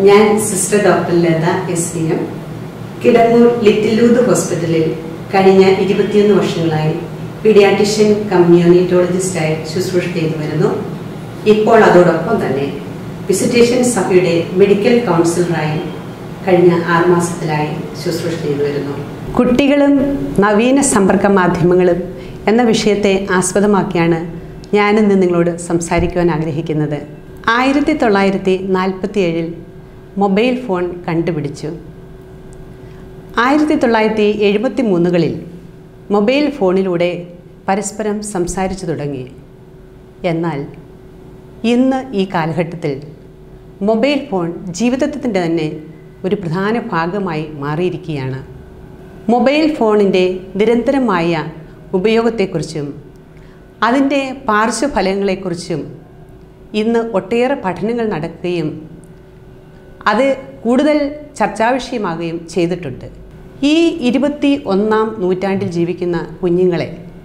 ഞാൻ sister doctor Latha S V M Kidangoor little Lourdes ഹോസ്പിറ്റലിൽ കഴിഞ്ഞ ഇരുപത്തിയൊന്ന് വർഷങ്ങളായി പീഡിയാട്രിഷ്യൻ കമ്മ്യൂണിറ്റോളജിസ്റ്റായി ശുശ്രൂഷ ചെയ്തു വരുന്നു ഇപ്പോൾ അതോടൊപ്പം തന്നെ വിസിറ്റേഷൻ സഭയുടെ മെഡിക്കൽ കൗൺസിലറായി കഴിഞ്ഞ ആറ് മാസത്തിലായി ശുശ്രൂഷ ചെയ്തു വരുന്നു കുട്ടികളും നവീന സമ്പർക്ക മാധ്യമങ്ങളും എന്ന വിഷയത്തെ ആസ്പദമാക്കിയാണ് ഞാനിന്ന് നിങ്ങളോട് സംസാരിക്കുവാൻ ആഗ്രഹിക്കുന്നത് ആയിരത്തി തൊള്ളായിരത്തി നാൽപ്പത്തി ഏഴിൽ മൊബൈൽ ഫോൺ കണ്ടുപിടിച്ചു ആയിരത്തി തൊള്ളായിരത്തി എഴുപത്തി മൂന്നുകളിൽ മൊബൈൽ ഫോണിലൂടെ പരസ്പരം സംസാരിച്ചു തുടങ്ങി എന്നാൽ ഇന്ന് ഈ കാലഘട്ടത്തിൽ മൊബൈൽ ഫോൺ ജീവിതത്തിൻ്റെ തന്നെ ഒരു പ്രധാന ഭാഗമായി മാറിയിരിക്കുകയാണ് മൊബൈൽ ഫോണിൻ്റെ നിരന്തരമായ ഉപയോഗത്തെക്കുറിച്ചും അതിൻ്റെ പാർശ്വഫലങ്ങളെക്കുറിച്ചും ഇന്ന് ഒട്ടേറെ പഠനങ്ങൾ നടക്കുകയും അത് കൂടുതൽ ചർച്ചാവിഷയമാകുകയും ചെയ്തിട്ടുണ്ട് ഈ ഇരുപത്തി ഒന്നാം നൂറ്റാണ്ടിൽ ജീവിക്കുന്ന കുഞ്ഞുങ്ങളെ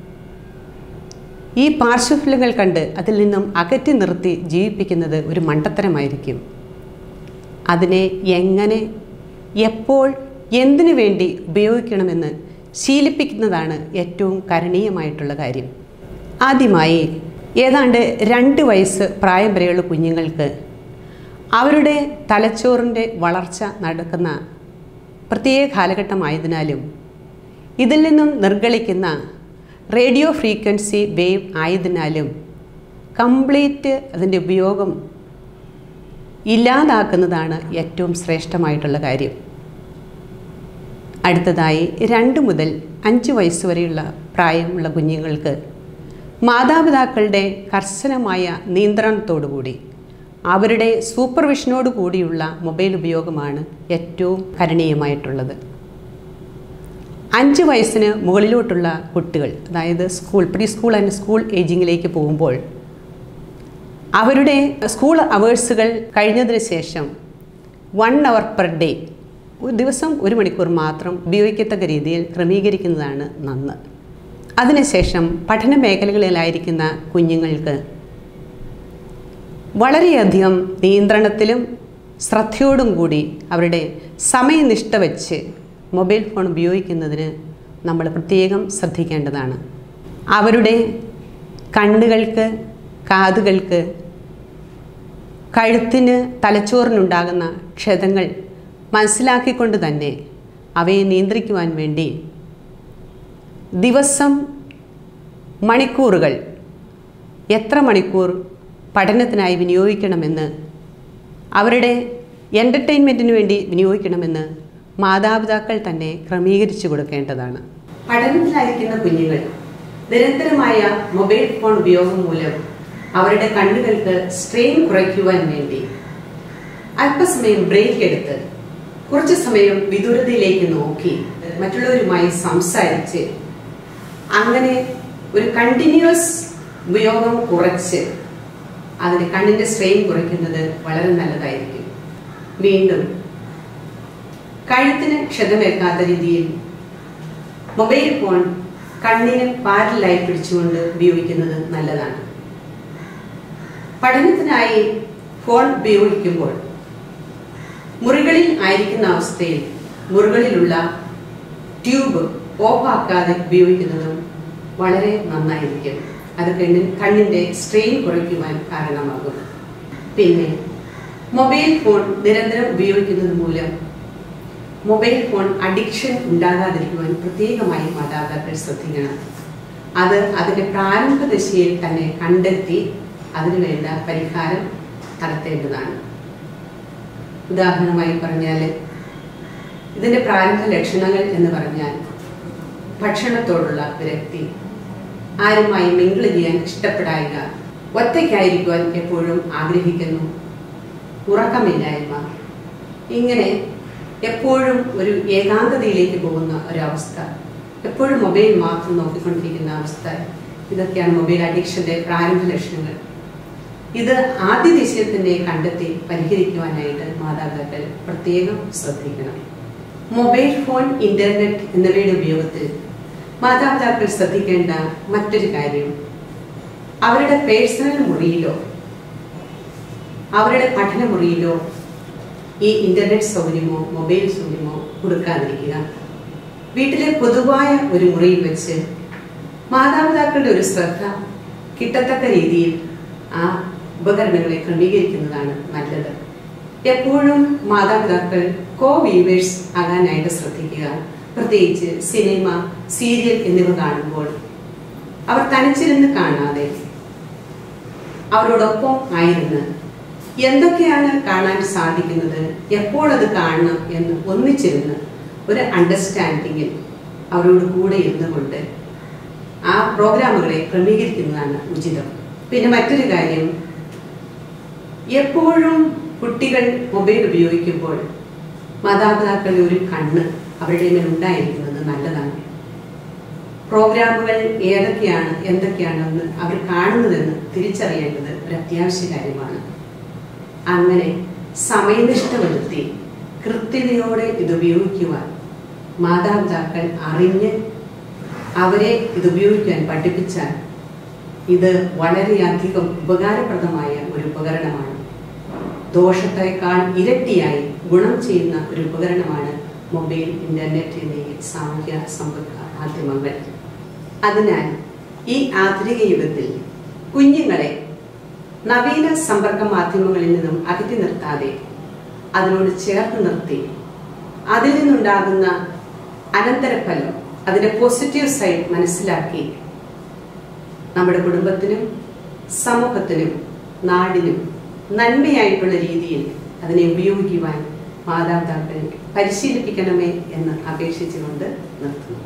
ഈ പാർശ്വഫലങ്ങൾ കണ്ട് അതിൽ നിന്നും അകറ്റി നിർത്തി ജീവിപ്പിക്കുന്നത് ഒരു മണ്ടത്തരമായിരിക്കും അതിനെ എങ്ങനെ എപ്പോൾ എന്തിനു വേണ്ടി ഉപയോഗിക്കണമെന്ന് ശീലിപ്പിക്കുന്നതാണ് ഏറ്റവും കരണീയമായിട്ടുള്ള കാര്യം ആദ്യമായി ഏതാണ്ട് രണ്ട് വയസ്സ് പ്രായം വരെയുള്ള കുഞ്ഞുങ്ങൾക്ക് അവരുടെ തലച്ചോറിൻ്റെ വളർച്ച നടക്കുന്ന പ്രത്യേക കാലഘട്ടമായതിനാലും ഇതിൽ നിന്നും നിർഗളിക്കുന്ന റേഡിയോ ഫ്രീക്വൻസി വേവ് ആയതിനാലും കംപ്ലീറ്റ് അതിൻ്റെ ഉപയോഗം ഇല്ലാതാക്കുന്നതാണ് ഏറ്റവും ശ്രേഷ്ഠമായിട്ടുള്ള കാര്യം അടുത്തതായി രണ്ട് മുതൽ അഞ്ച് വയസ്സ് വരെയുള്ള പ്രായമുള്ള കുഞ്ഞുങ്ങൾക്ക് മാതാപിതാക്കളുടെ കർശനമായ നിയന്ത്രണത്തോടുകൂടി അവരുടെ സൂപ്പർവിഷനോട് കൂടിയുള്ള മൊബൈൽ ഉപയോഗമാണ് ഏറ്റവും കരണീയമായിട്ടുള്ളത് അഞ്ച് വയസ്സിന് മുകളിലോട്ടുള്ള കുട്ടികൾ അതായത് school preschool and school ഏജിങ്ങിലേക്ക് പോകുമ്പോൾ അവരുടെ സ്കൂൾ അവേഴ്സുകൾ കഴിഞ്ഞതിന് ശേഷം വൺ അവർ പെർ ഡേ ഒരു ദിവസം ഒരു മണിക്കൂർ മാത്രം ഉപയോഗിക്കത്തക്ക രീതിയിൽ ക്രമീകരിക്കുന്നതാണ് നന്ന് അതിനുശേഷം പഠന മേഖലകളിലായിരിക്കുന്ന കുഞ്ഞുങ്ങൾക്ക് വളരെയധികം നിയന്ത്രണത്തിലും ശ്രദ്ധയോടും കൂടി അവരുടെ സമയനിഷ്ഠ വെച്ച് മൊബൈൽ ഫോൺ ഉപയോഗിക്കുന്നതിന് നമ്മൾ പ്രത്യേകം ശ്രദ്ധിക്കേണ്ടതാണ് അവരുടെ കണ്ണുകൾക്ക് കാതുകൾക്ക് കഴുത്തിന് തലച്ചോറിനുണ്ടാകുന്ന ക്ഷതങ്ങൾ മനസ്സിലാക്കിക്കൊണ്ട് തന്നെ അവയെ നിയന്ത്രിക്കുവാൻ വേണ്ടി ദിവസം മണിക്കൂറുകൾ എത്ര മണിക്കൂർ പഠനത്തിനായി വിനിയോഗിക്കണമെന്ന് അവരുടെ എൻ്റർടൈൻമെൻറ്റിന് വേണ്ടി വിനിയോഗിക്കണമെന്ന് മാതാപിതാക്കൾ തന്നെ ക്രമീകരിച്ചു കൊടുക്കേണ്ടതാണ് പഠനത്തിലായിരിക്കുന്ന കുഞ്ഞുങ്ങൾ നിരന്തരമായ മൊബൈൽ ഫോൺ ഉപയോഗം മൂലം അവരുടെ കണ്ണുകൾക്ക് സ്ട്രെയിൻ കുറയ്ക്കുവാൻ വേണ്ടി അല്പസമയം ബ്രേക്ക് എടുത്ത് കുറച്ച് സമയം വിദൂരതയിലേക്ക് നോക്കി മറ്റുള്ളവരുമായി സംസാരിച്ച് അങ്ങനെ ഒരു കണ്ടിന്യൂസ് ഉപയോഗം കുറച്ച് അതിന് കണ്ണിന്റെ സ്ട്രെയിൻ കുറയ്ക്കുന്നത് വളരെ നല്ലതായിരിക്കും വീണ്ടും കഴുത്തിന് ക്ഷതമേൽക്കാത്ത രീതിയിൽ മൊബൈൽ ഫോൺ കണ്ണിന് പാരലായി പിടിച്ചുകൊണ്ട് ഉപയോഗിക്കുന്നത് നല്ലതാണ് പഠനത്തിനായി ഫോൺ ഉപയോഗിക്കുമ്പോൾ മുറികളിൽ ആയിരിക്കുന്ന അവസ്ഥയിൽ മുറികളിലുള്ള ട്യൂബ് ഓഫാക്കാതെ ഉപയോഗിക്കുന്നതും വളരെ നന്നായിരിക്കും അത് കണ്ണിൻ കണ്ണിൻ്റെ സ്ട്രെയിൻ കുറയ്ക്കുവാൻ കാരണമാകും പിന്നെ മൊബൈൽ ഫോൺ നിരന്തരം ഉപയോഗിക്കുന്നത് മൂലം മൊബൈൽ ഫോൺ അഡിക്ഷൻ ഉണ്ടാകാതിരിക്കുവാൻ പ്രത്യേകമായി മാതാപിതാക്കൾ ശ്രദ്ധിക്കണം അത് അതിൻ്റെ പ്രാരംഭ ദശയിൽ തന്നെ കണ്ടെത്തി അതിനുവേണ്ട പരിഹാരം നടത്തേണ്ടതാണ് ഉദാഹരണമായി പറഞ്ഞാൽ ഇതിൻ്റെ പ്രാരംഭ ലക്ഷണങ്ങൾ എന്ന് പറഞ്ഞാൽ ഭക്ഷണത്തോടുള്ള വിരക്തി ആരുമായി മിങ്കിൾ ചെയ്യാൻ ഇഷ്ടപ്പെടായിക ഒറ്റയ്ക്കായിരിക്കുവാൻ എപ്പോഴും ആഗ്രഹിക്കുന്നു ഉറക്കമില്ലായ്മ ഇങ്ങനെ എപ്പോഴും ഒരു ഏകാന്തതയിലേക്ക് പോകുന്ന ഒരവസ്ഥ എപ്പോഴും മൊബൈൽ മാത്രം നോക്കിക്കൊണ്ടിരിക്കുന്ന അവസ്ഥ ഇതൊക്കെയാണ് മൊബൈൽ അഡിക്ഷന്റെ പ്രാരംഭ ലക്ഷണങ്ങൾ ഇത് ആദ്യ ദിശയിൽ തന്നെ കണ്ടെത്തി പരിഹരിക്കുവാനായിട്ട് മാതാപിതാക്കൾ പ്രത്യേകം ശ്രദ്ധിക്കണം മൊബൈൽ ഫോൺ ഇന്റർനെറ്റ് എന്നിവയുടെ ഉപയോഗത്തിൽ മാതാപിതാക്കൾ ശ്രദ്ധിക്കേണ്ട മറ്റൊരു കാര്യം അവരുടെ പേഴ്സണൽ മുറിയിലോ അവരുടെ പഠന മുറിയിലോ ഈ ഇന്റർനെറ്റ് സൗകര്യമോ മൊബൈൽ സൗകര്യമോ കൊടുക്കാതിരിക്കുക വീട്ടിലെ പൊതുവായ ഒരു മുറിയിൽ വെച്ച് മാതാപിതാക്കളുടെ ഒരു ശ്രദ്ധ കിട്ടത്തക്ക രീതിയിൽ ആ ഉപകരണങ്ങളെ ക്രമീകരിക്കുന്നതാണ് നല്ലത് എപ്പോഴും മാതാപിതാക്കൾ കോ വീവേഴ്സ് ആകാനായിട്ട് ശ്രദ്ധിക്കുക പ്രത്യേകിച്ച് സിനിമ സീരിയൽ എന്നിവ കാണുമ്പോൾ അവർ തനിച്ചിരുന്ന് കാണാതെ അവരോടൊപ്പം ആയിരുന്ന് എന്തൊക്കെയാണ് കാണാൻ സാധിക്കുന്നത് എപ്പോൾ അത് കാണണം എന്ന് ഒന്നിച്ചിരുന്ന് ഒരു അണ്ടർസ്റ്റാൻഡിങ്ങിൽ അവരോട് കൂടെ ഇരുന്നു കൊണ്ട് ആ പ്രോഗ്രാമുകളെ ക്രമീകരിക്കുന്നതാണ് ഉചിതം പിന്നെ മറ്റൊരു കാര്യം എപ്പോഴും കുട്ടികൾ മൊബൈൽ ഉപയോഗിക്കുമ്പോൾ മാതാപിതാക്കളുടെ ഒരു കണ്ണ് അവരുടെ മേൽ ഉണ്ടായിരിക്കുന്നത് നല്ലതാണ് പ്രോഗ്രാമുകൾ ഏതൊക്കെയാണ് എന്തൊക്കെയാണെന്ന് അവർ കാണുന്നതെന്ന് തിരിച്ചറിയേണ്ടത് ഒരു അത്യാവശ്യ കാര്യമാണ് അങ്ങനെ സമയനിഷ്ഠ വരുത്തി കൃത്യതയോടെ ഇത് ഉപയോഗിക്കുവാൻ മാതാപിതാക്കൾ അറിഞ്ഞ് അവരെ ഇത് ഉപയോഗിക്കാൻ പഠിപ്പിച്ചാൽ ഇത് വളരെയധികം ഉപകാരപ്രദമായ ഒരു ഉപകരണമാണ് ദോഷത്തേക്കാൾ ഇരട്ടിയായി ഗുണം ചെയ്യുന്ന ഒരു ഉപകരണമാണ് മൊബൈൽ ഇന്റർനെറ്റ് എന്നീ സാമൂഹ്യ സമ്പർക്ക മാധ്യമങ്ങൾ അതിനാൽ ഈ ആധുനിക യുഗത്തിൽ കുഞ്ഞുങ്ങളെ നവീന സമ്പർക്ക മാധ്യമങ്ങളിൽ നിന്നും അകറ്റി നിർത്താതെ അതിനോട് ചേർത്ത് നിർത്തി അതിൽ നിന്നുണ്ടാകുന്ന അനന്തരഫലം അതിന്റെ പോസിറ്റീവ് സൈഡ് മനസ്സിലാക്കി നമ്മുടെ കുടുംബത്തിനും സമൂഹത്തിനും നാടിനും നന്മയായിട്ടുള്ള രീതിയിൽ അതിനെ ഉപയോഗിക്കുവാൻ മാതാപിതാക്കൾ പരിശീലിപ്പിക്കണമേ എന്ന് അപേക്ഷിച്ചുകൊണ്ട് നിർത്തുന്നു